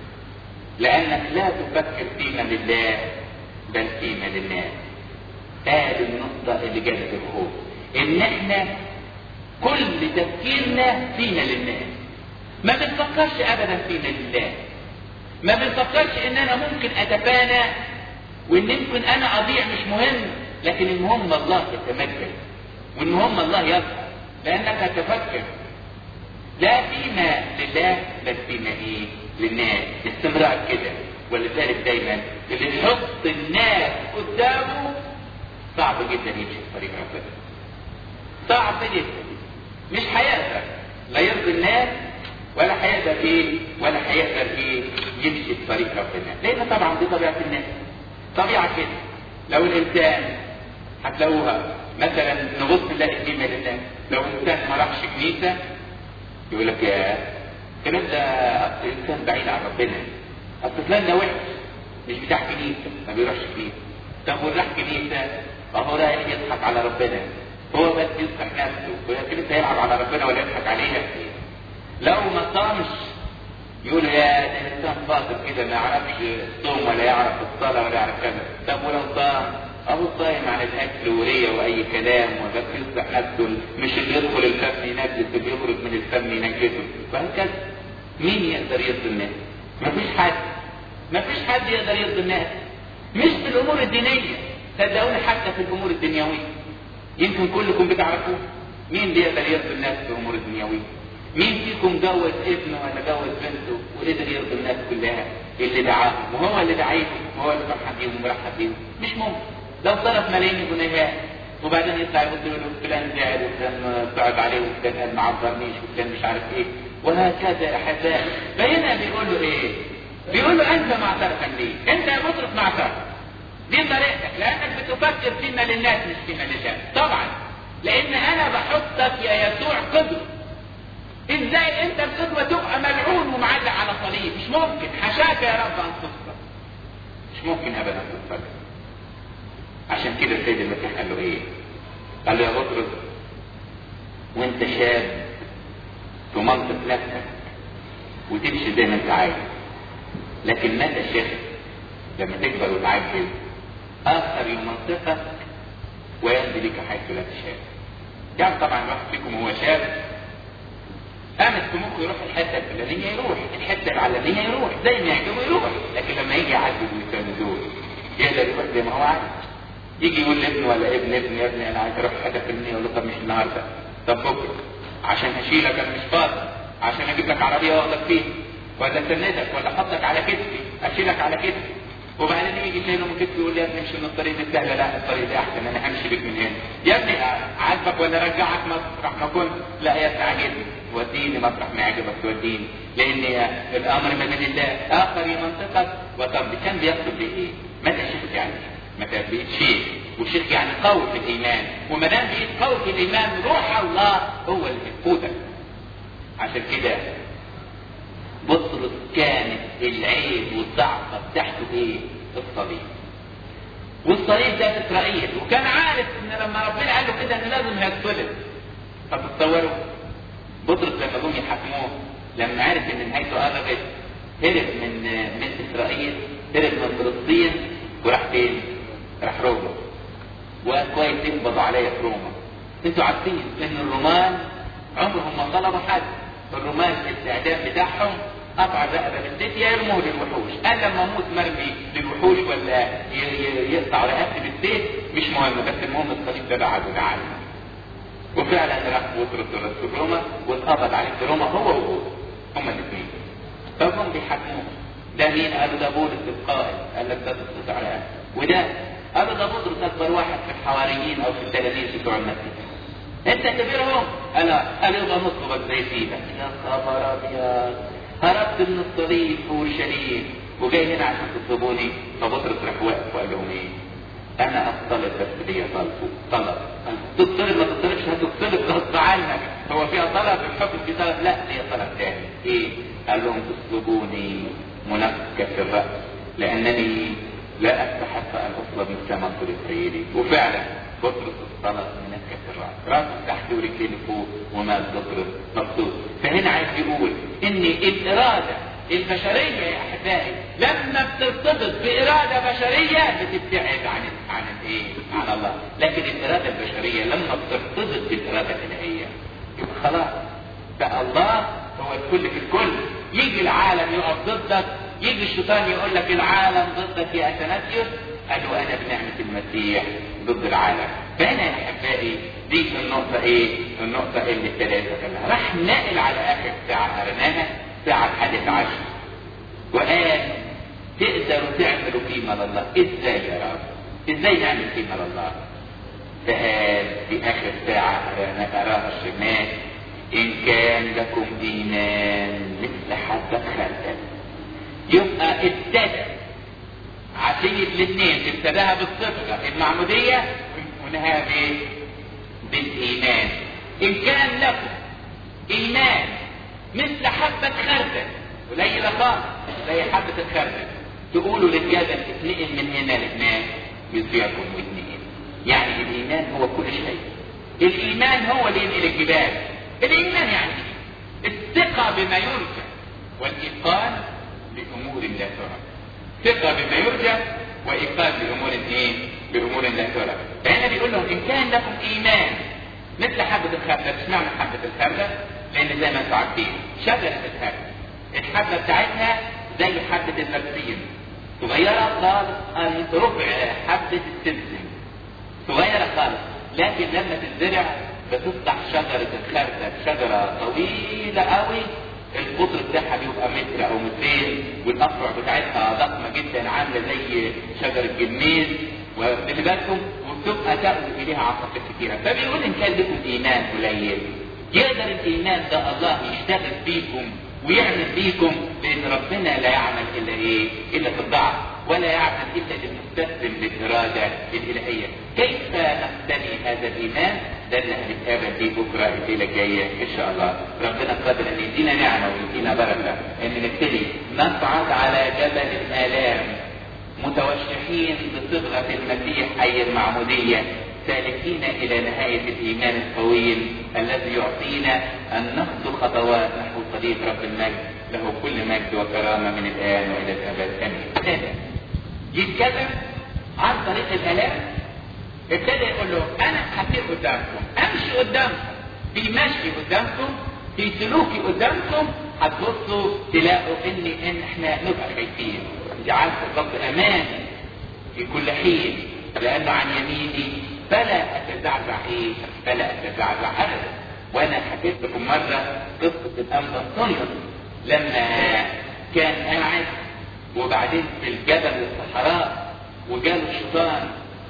S1: لانك لا تفكر فيما لله بل فيما للناس هذه النقطة اللي جابت الخوف ان احنا كل تفكيرنا فينا للناس ما بنفكرش ابدا فينا لله ما بنفكرش ان انا ممكن اتفانى وان يمكن انا اضيع مش مهم لكن المهم الله يتمجد والمهم الله يظهر لانك تفكر لا فيما لله بل فيما ايه للناس استمرار كده ولذلك دايما اللي يحط الناس قدامه صعب جدا يمشي في طريق ربنا صعب جدا مش هيقدر لا يرضي الناس ولا هيقدر ايه ولا هيقدر ايه يمشي في طريق ربنا لان طبعا دي طبيعه الناس طبيعه كده لو الانسان هتلاقوها مثلا نبص نلاقي فيما لله لو انسان ما راحش كنيسه يقول لك يا الكلام ده اصل انسان بعيد عن ربنا اصل فلان ده وحش مش بتاع كنيسه ما بيروحش كنيسه طب وراح كنيسه اهو رايح يضحك على ربنا هو بس يضحك نفسه ولكن انت يلعب على ربنا ولا يضحك عليها لو ما صامش يقول يا ده انسان فاضل كده ما يعرفش الصوم ولا يعرف الصلاه ولا يعرف كذا طب ولو صام اهو صايم عن الاكل وريه واي كلام وبس يصبح نفسه مش اللي يدخل الفم ينجس اللي يخرج من الفم ينجسه وهكذا مين يقدر يرضي الناس؟ مفيش حد مفيش حد يقدر يرضي الناس مش في الامور الدينيه صدقوني حتى في الامور الدنيويه يمكن كلكم بتعرفوه مين بيقدر يرضي الناس في الامور الدنيويه مين فيكم جوز ابنه ولا جوز بنته وقدر يرضي الناس كلها اللي دعاهم وهو اللي دعيهم وهو اللي فرحان بيهم ومرحب بيهم مش ممكن لو صرف ملايين جنيهات وبعدين يطلع يقول له فلان زعل وفلان صعب عليه وفلان قال ما عبرنيش وفلان مش عارف ايه وهكذا يا احبائي فهنا بيقول له ايه؟ بيقول له انت معترفا ليه؟ انت يا مطرف معترف دي طريقتك لانك بتفكر فينا للناس مش فينا لله طبعا لان انا بحطك يا يسوع قدوه ازاي انت القدوه تبقى ملعون ومعلق على صليب مش ممكن حشاك يا رب ان تصفر مش ممكن ابدا تصفر عشان كده السيد المسيح قال له ايه قال له يا بطرس وانت شاب تمنطق نفسك وتمشي زي ما انت عايز لكن متى شيخ لما تكبر وتعجز اخر يمنطقك ويمضي لك حيث لا تشاء يعني طبعا الواحد فيكم هو شاب قامت في مخه يروح الحته الفلانيه يروح الحته العلانيه يروح زي ما يعجبه يروح لكن لما يجي يعدل ويساوي دول يقدر يروح زي ما هو عايز يجي يقول لابنه ولا ابن ابن يا ابني انا عايز اروح حته فلانيه يقول له طب مش النهارده طب بكره عشان هشيلك انا مش فاضي عشان اجيب لك عربيه واخدك فيها ولا اسندك ولا احطك على كتفي اشيلك على كتفي وبعدين يجي شايله من كتفي يقول لي يا ابني امشي من الطريق السهل لا الطريق ده احسن انا همشي بك من هنا يا ابني عاجبك ولا رجعك مطرح ما كنت لا يا ابني عاجبني وديني مطرح ما يعجبك توديني لان الامر من من الله اخر منطقك وطب كان بيقصد بايه؟ متى شفت يعني متى بقيت شيخ والشيخ يعني قوي في الايمان وما دام بقيت قوي في الايمان روح الله هو اللي بيقودك عشان كده بطرس كانت العيب والضعفه بتاعته ايه؟ الصليب. والصليب ده في اسرائيل وكان عارف ان لما ربنا قال له كده ان لازم هيتصلب. طب تصوروا بطرس لما جم يحاكموه لما عرف ان نهايته قربت هرب من من اسرائيل هرب من فلسطين وراح فين؟ راح روما. وكويس يقبضوا عليا في روما. انتوا عارفين ان الرومان عمرهم ما طلبوا حد الرومان الاعدام بتاعهم قطع الرقبه بالزيت يا يرموه للوحوش قال لما اموت مرمي للوحوش ولا يقطع رقبتي بالزيت مش مهم بس المهم الصليب ده بعد وتعالى وفعلا راح بطرس الرسول روما واتقبض عليه في روما هو وهو هما الاثنين فهم بيحاكموه ده مين؟ قالوا ده بولس القائد قال لك ده تسقط على وده قالوا ده بطرس اكبر واحد في الحواريين او في التلاميذ بتوع المسيح انت كبيرهم انا انا يبقى نصبك زي سيدك يا خبر ابيض هربت من الصليب في اورشليم وجاي هنا عشان تطلبوني فبطرس راح واقف وقال لهم ايه؟ انا اطلب بس ليا طلب طلب تطلب ما تطلبش هتطلب غصب عنك هو فيها طلب الحكم في طلب لا ليا طلب تاني ايه؟ قال لهم تطلبوني منكس الراس لانني لا استحق ان اطلب مثل ما طلب سيدي وفعلا بطرس اصطلب من الراس راسه تحت ورجلين فوق ومال بطرس مبسوط فهنا عايز يقول ان الاراده البشريه يا احبائي لما بترتبط باراده بشريه بتبتعد عن عن الايه؟ عن الله، لكن الاراده البشريه لما بترتبط بالاراده الالهيه يبقى خلاص بقى الله هو الكل في الكل يجي العالم يقف ضدك يجي الشيطان يقول لك العالم ضدك يا اثناسيوس قال له انا بنعمه المسيح ضد العالم فهنا يا احبائي دي النقطه ايه؟ النقطه اللي الثلاثه كلها راح ناقل على اخر ساعه قرناها ساعه الحادث عشر وقال تقدروا تعملوا قيمه لله ازاي يا رب؟ ازاي نعمل قيمه لله؟ فقال في اخر ساعه قراها الشمال ان كان لكم ايمان مثل حبه خردل يبقى ابتدى عشية الاثنين ابتداها بالصفقة المعمودية ونهاها بايه؟ بالإيمان إن كان لكم إيمان مثل حبة خردل قليلة خالص زي حبة الخردل تقولوا للجبل اتنقل من هنا لهناك يصيركم واتنقل يعني الإيمان هو كل شيء الإيمان هو اللي ينقل الجبال الإيمان يعني الثقة بما يرجى والإيقان بأمور لا ترى ثقة بما يرجى وإيقان بأمور إيه؟ بأمور لا ترى فهنا بيقول لهم إن كان لكم إيمان مثل حبة الخردل اشمعنى حبة الخردل؟ لأن زي ما أنتم عارفين شجرة الخردل الحبة بتاعتها زي حبة البرسيم صغيرة خالص ربع حبة السمسم صغيرة خالص لكن لما تتزرع بتفتح شجرة الخردة شجرة طويلة قوي القطر بتاعها بيبقى متر او مترين والافرع بتاعتها ضخمه جدا عامله زي شجر الجميز وخلي بالكم وبتبقى تأوي اليها عواقب كثيره فبيقول ان كان لكم ايمان قليل يقدر الايمان ده الله يشتغل فيكم ويعمل فيكم لان ربنا لا يعمل الا ايه؟ الا في الضعف ولا يعمل الا للمستسلم للاراده الالهيه. كيف نقتني هذا الايمان؟ ده اللي هنتقابل فيه بكره الليله الجايه ان شاء الله. ربنا قادر ان يدينا نعمه ويدينا بركه ان نبتدي نصعد على جبل الالام متوشحين بصبغه المسيح اي المعموديه سالكين الى نهايه الايمان الطويل الذي يعطينا ان نخطو خطوات نحو طريق رب المجد له كل مجد وكرامه من الان والى الابد امين. يتكلم عن طريق الالام ابتدى يقول له انا هسير قدامكم امشي قدامكم في مشي قدامكم في سلوكي قدامكم هتبصوا تلاقوا اني ان احنا نبقى خايفين جعلت الرب اماني في كل حين لانه عن يميني فلا اتزعزع ايه فلا اتزعزع ابدا وانا حكيت لكم مره قصه الانبا طلق لما كان قاعد وبعدين في الجبل الصحراء وجاله الشيطان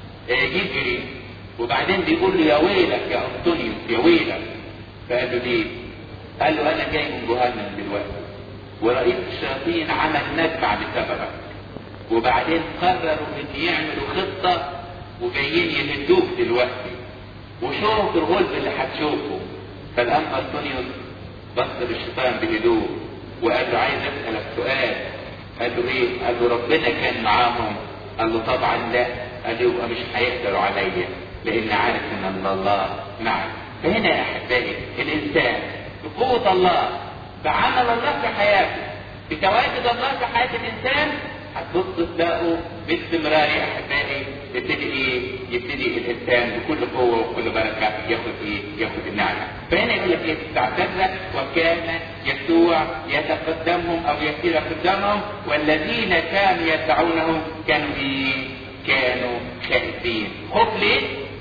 S1: يجري وبعدين بيقول له يا ويلك يا انطونيوس يا ويلك فقال له ليه؟ قال له انا جاي من جهنم دلوقتي ورئيس الشياطين عمل مجمع بسببك وبعدين قرروا ان يعملوا خطه وجايين يهدوك دلوقتي وشوف الغلب اللي هتشوفه فالانبا انطونيوس بص للشيطان بهدوء وقال له عايز اسالك سؤال قال له ايه؟ قال له ربنا كان معاهم قال له طبعا لا قال له يبقى مش هيقدروا عليا لان عارف ان الله معي فهنا يا احبائي الانسان بقوه الله بعمل الله في حياته بتواجد الله في حياه الانسان هتبص تلاقوا باستمرار يا احبائي يبتدي ايه؟ يبتدي الانسان بكل قوه وكل بركه ياخد ايه؟ ياخد النعمه. فهنا يقول لك ايه؟ استعتذ وكان يسوع يتقدمهم او يسير قدامهم والذين كانوا يتبعونه كانوا ايه؟ كانوا خائفين. خوف ليه؟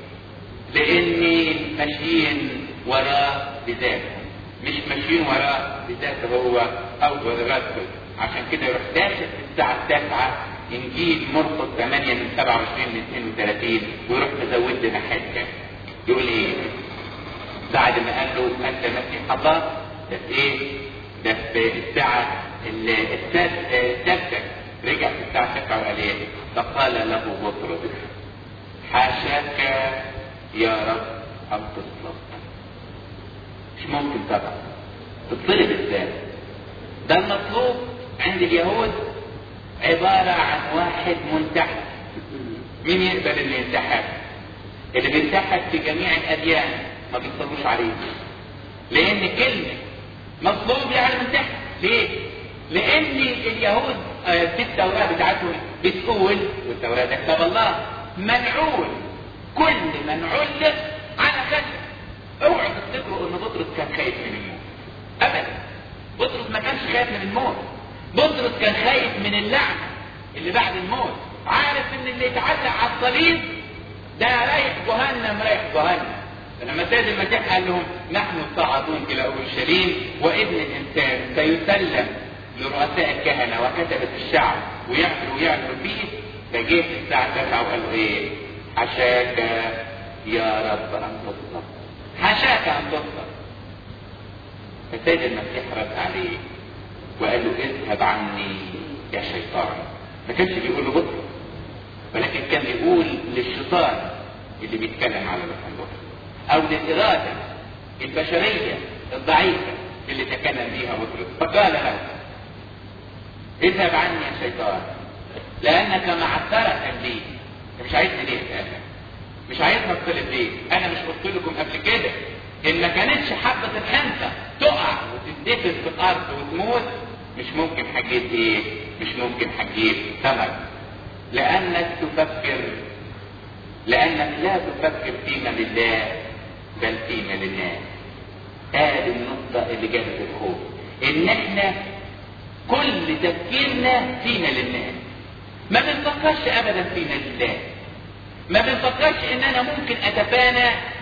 S1: لاني ماشيين وراه بذاتهم. مش ماشيين وراه بذاته هو او برغبته. عشان كده يروح داخل في الساعه التاسعه انجيل مرقس 8 من 27 ل 32 ويروح مزود لنا حته يقول ايه؟ بعد ما قال له انت مسيح الله ده في ايه؟ ده في الساعه السادسه رجع في الساعه 9 وقال ايه؟ فقال له بطرس حاشاك يا رب ان تصلب مش ممكن طبعا تتصلب ازاي؟ ده المطلوب عند اليهود عبارة عن واحد منتحر مين يقبل اللي ينتحر اللي بينتحر في جميع الأديان ما بيصلوش عليه لأن كلمة مطلوب يعني منتحر ليه؟ لأن اليهود في التوراة بتاعتهم بتقول والتوراة ده كتاب الله منعول كل من علق على خشب اوعوا تفتكروا ان بطرس كان خايف من الموت ابدا بطرس ما كانش خايف من الموت بطرس كان خايف من اللعنه اللي بعد الموت عارف ان اللي يتعلق على الصليب ده رايح جهنم رايح جهنم فلما سيد المسيح قال لهم نحن الصاعدون الى اورشليم وابن الانسان سيسلم لرؤساء الكهنه وكتبه الشعب ويعملوا ويعملوا فيه فجه في الساعه 9 وقال له ايه؟ حشاك يا رب ان تصلب حشاك ان تصلب فسيد المسيح رد عليه وقال له اذهب عني يا شيطان ما كانش بيقول له بطل ولكن كان بيقول للشيطان اللي بيتكلم على روح او للاراده البشريه الضعيفه اللي تكلم بيها بطرس فقال له اذهب عني يا شيطان لانك معثرة لي انت مش عايزني ليه اساسا مش عايزني اطلب ليه انا مش قلت لكم قبل كده ان ما كانتش حبه الحنطه تقع وتتدفن في الارض وتموت مش ممكن هتجيب ايه؟ مش ممكن هتجيب ثمر. لأنك تفكر لأنك لا تفكر فيما لله بل فيما للناس. هذه النقطة اللي جابت الخوف. إن إحنا كل تفكيرنا فيما للناس. ما بنفكرش أبدا فيما لله. ما بنفكرش إن أنا ممكن أتفانى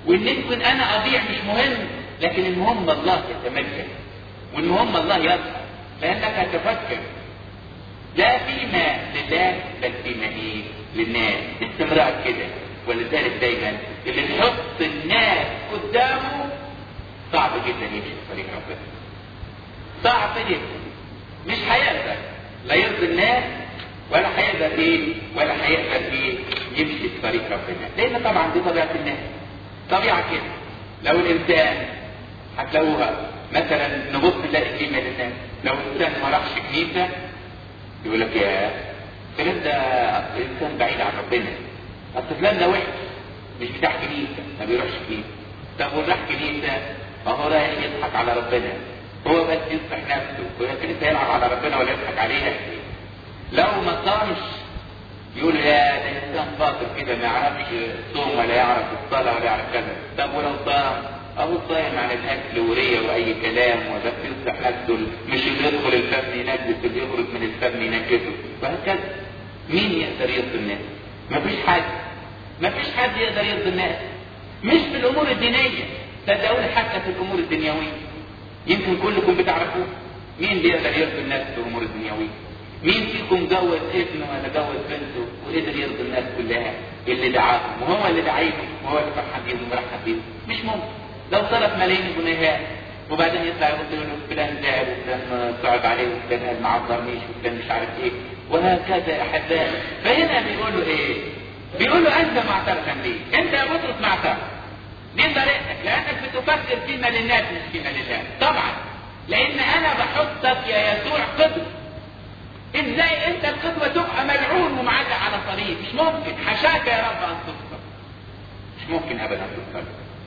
S1: وان يمكن انا اضيع مش مهم لكن المهم الله يتمجد والمهم الله يظهر لانك تفكر لا فيما لله بل فيما ايه للناس استمرار كده ولذلك دايما اللي بيحط الناس قدامه صعب جدا يمشي في طريق ربنا صعب جدا مش هيقدر لا يرضي الناس ولا هيقدر ايه ولا هيقدر ايه يمشي في طريق ربنا لان طبعا دي طبيعه الناس طبيعه كده لو الانسان هتلاقوها مثلا نبص نلاقي كلمه للناس لو الانسان ما راحش كنيسه يقول لك يا فلان ده انسان بعيد عن ربنا اصل فلان ده وحش مش بتاع كنيسه ما بيروحش كنيسه طب وراح كنيسه ما هو رايح يضحك على ربنا هو بس يصلح نفسه وهي كنيسه يلعب على ربنا ولا يضحك عليها لو ما صامش يقول يا ده انسان فاطر كده ما يعرفش الصوم ولا يعرف الصلاه ولا يعرف كذا طب ولو صام أو صايم عن الأكل ورية وأي كلام وبس يصلح نفسه مش اللي يدخل الفم ينجس اللي يخرج من الفم ينجسه وهكذا مين يقدر يرضي الناس؟ مفيش حد مفيش حد يقدر يرضي الناس مش في الأمور الدينية صدقوني حتى في الأمور الدنيوية يمكن كلكم بتعرفوه مين اللي يقدر يرضي الناس في الأمور الدنيوية؟ مين فيكم جوز ابنه ولا جوز بنته وقدر يرضي الناس كلها اللي دعاهم وهو اللي دعيهم وهو اللي فرحان بيهم ومرحب بيهم مش ممكن لو صرف ملايين الجنيهات وبعدين يطلع يقول له فلان زعل وفلان صعب عليه وفلان قال ما عبرنيش وفلان مش عارف ايه وهكذا يا احبائي فهنا بيقول له ايه؟ بيقول له انت معترفا ليه؟ انت يا بطرس معترف دي طريقتك لانك بتفكر فيما للناس مش فيما لله طبعا لان انا بحطك يا يسوع قدوه ازاي انت القدوه تبقى ملعون ومعلق على صليب مش ممكن حشاك يا رب ان تذكر مش ممكن ابدا تذكر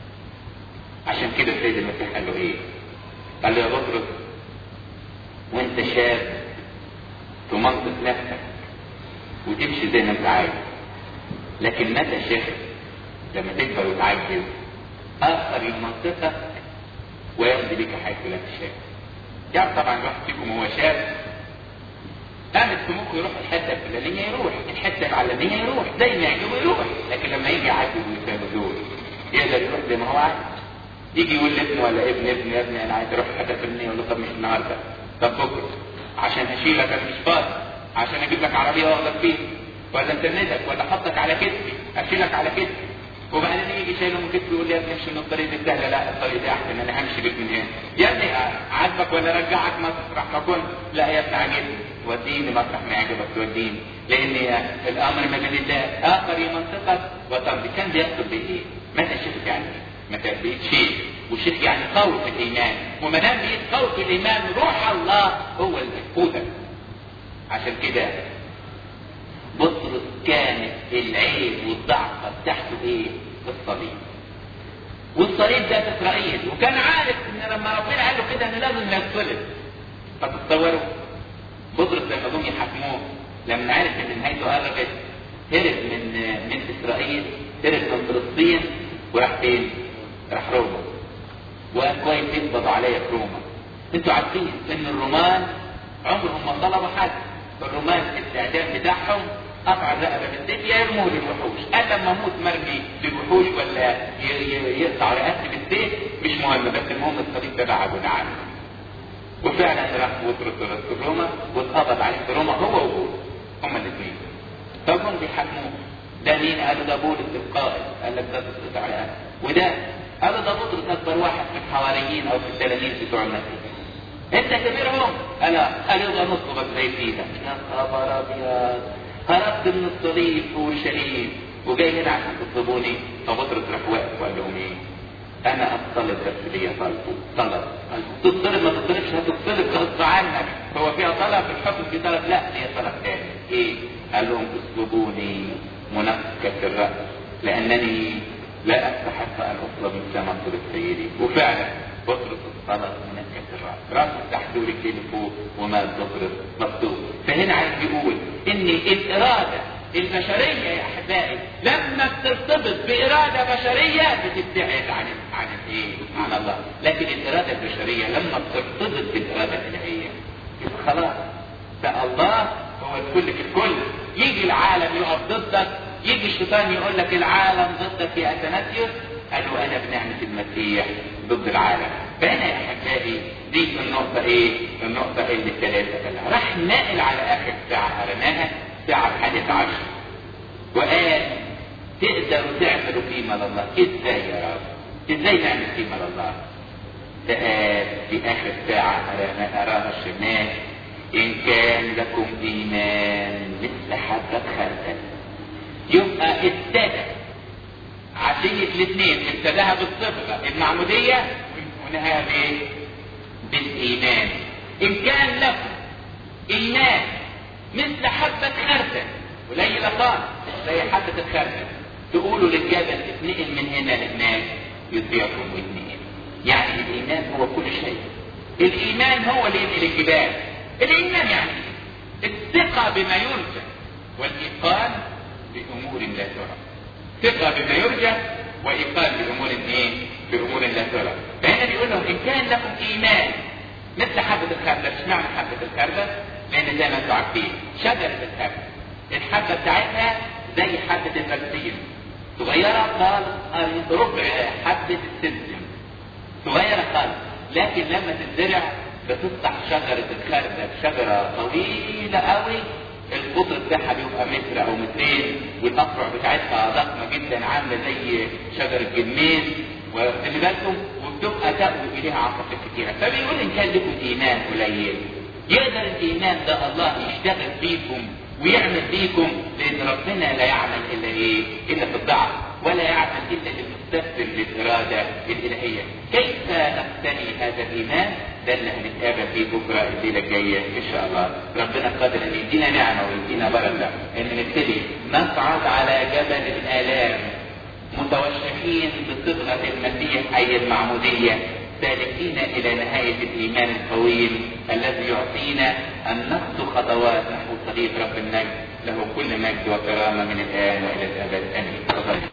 S1: عشان كده السيد المسيح قال له ايه؟ قال له يا بطرس وانت شاب تمنطق نفسك وتمشي زي ما انت عايز لكن متى شيخ لما تكبر وتعجز اخر يمنطقك ويمضي بك حيث لا تشاء يعني طبعا الواحد فيكم هو شاب قامت في مخه يروح الحته الفلانيه يروح الحته العلانيه يروح زي ما يعجبه يروح لكن لما يجي يعجز ويساله دول يقدر يروح زي ما هو عايز يجي يقول لابنه ولا ابن ابن يا ابني انا عايز اروح حته فلانيه يقول له طب مش النهارده طب بكره عشان هشيلك انا مش فاضي عشان اجيب لك عربيه واخدك فيها ولا انترنتك ولا احطك على كتفي اشيلك على كتفي وبعدين يجي شايله من كتفي يقول لي يا ابني امشي من الطريق ده لا لا الطريق ده احسن انا همشي بيك من هنا يا ابني عاجبك ولا رجعك مطرح ما كنت لا يا ابني عاجبني وديني مطرح ما يعجبك توديني لان الامر ما بين الله اخر منطقك وتمضي كان بيقصد بايه؟ متى شفت يعني متى بقيت شيخ وشيخ يعني قوي في الايمان وما دام بقيت قوي في الايمان روح الله هو اللي يقودك عشان كده بطرس كانت العيب والضعف بتاعته ايه؟ الصليب والصليب ده في اسرائيل وكان عارف ان لما ربنا قال له كده ان لازم يتصلب فتتصوروا بطرس لما جم يحاكموه لما عرف ان نهايته قربت هرب من من اسرائيل هرب من فلسطين وراح فين؟ راح روما وقال كويس يقبضوا عليا في روما انتوا عارفين ان الرومان عمرهم ما طلبوا حد الرومان الاعدام بتاعهم قطع الرقبه بالسيف يا يرموه للوحوش قال لما اموت مرمي للوحوش ولا يقطع رقبتي بالسيف مش مهم بس المهم الصليب ده بعدنا عنه وفعلا راح بطرس في روما واتقبض عليه في روما هو وبولس هما الاثنين فهم بيحاكموه ده مين؟ قالوا ده بولس القائد قال لك ده تسقط على أهل. وده قالوا ده بطرس اكبر واحد في الحواريين او في التلاميذ بتوع المسيح انت كبيرهم انا قالوا ده نصبك زي فينا يا خبر ابيض هربت من الصليب وشهيد وجاي هنا عشان تطلبوني فبطرس راح واقف وقال لهم ايه؟ انا اطلب بس ليا طلب طلب تطلب ما تطلبش هتطلب غصب عنك هو فيها طلب في الحكم في طلب لا ليا طلب تاني ايه؟ قال لهم اطلبوني منكة الرأس لأنني لا أستحق أن أطلب مثل ما طلب سيدي وفعلا بطرس طلب منكة الرأس راسه تحت ورجليه فوق ومات بطرس مفتوح فهنا عايز يقول إن الإرادة البشرية يا أحبائي لما بترتبط بإرادة بشرية بتبتعد عن عن إيه؟ عن الله، لكن الإرادة البشرية لما بترتبط بالإرادة الإلهية يبقى خلاص ده الله هو الكل في الكل يجي العالم يقف ضدك يجي الشيطان يقول لك العالم ضدك يا اثناسيوس قالوا انا بنعمة المسيح ضد العالم فانا يا احبائي دي النقطة ايه النقطة اللي الثلاثة قالها راح ناقل على اخر ساعة قرناها الساعة الحادية عشر وقال تقدروا تعملوا قيمة لله ازاي يا رب ازاي نعمل قيمة لله فقال في اخر ساعة قرانا اراها الشمال ان كان لكم ايمان مثل حبة خردل يبقى ابتدى عشية الاثنين ابتداها بالصبغة المعمودية ونهاها بايه؟ بالايمان ان كان لكم ايمان مثل حبة خردل قليلة خالص زي حبة الخردل تقولوا للجبل اتنقل من هنا لهناك يطيعكم ويتنقل يعني الايمان هو كل شيء الايمان هو اللي ينقل الجبال الايمان يعني الثقة بما يرجى والايقان بامور لا ترى ثقة بما يرجى وايقان بامور ايه بامور لا ترى فهنا بيقول لهم ان كان لكم ايمان مثل حبة الخردل اشمعنى حبة الخردل لان زي ما انتم عارفين شجرة الخردل الحبة بتاعتها زي حبة البرسيم صغيرة خالص ربع حبة السمسم صغيرة خالص لكن لما تتزرع بتطلع شجرة الخردل شجرة طويلة قوي القطر بتاعها بيبقى متر او مترين والافرع بتاعتها ضخمة جدا عاملة زي شجر الجميز وخلي بالكم وبتبقى تأوي اليها عواقب كتيرة فبيقول ان كان لكم ايمان قليل يقدر الايمان ده الله يشتغل فيكم ويعمل فيكم لان ربنا لا يعمل الا ايه الا في الضعف ولا يعمل الا للمستسلم للاراده الالهيه كيف نقتني هذا الايمان ده اللي هنتقابل فيه بكره الليله الجايه ان شاء الله ربنا قادر ان يدينا نعمه ويدينا بركه ان نبتدي نصعد على جبل الالام متوشحين بصبغه المسيح اي المعموديه سالكين الى نهايه الايمان الطويل الذي يعطينا ان نخطو خطوات نحو طريق رب المجد له كل مجد وكرامه من الان والى الابد امين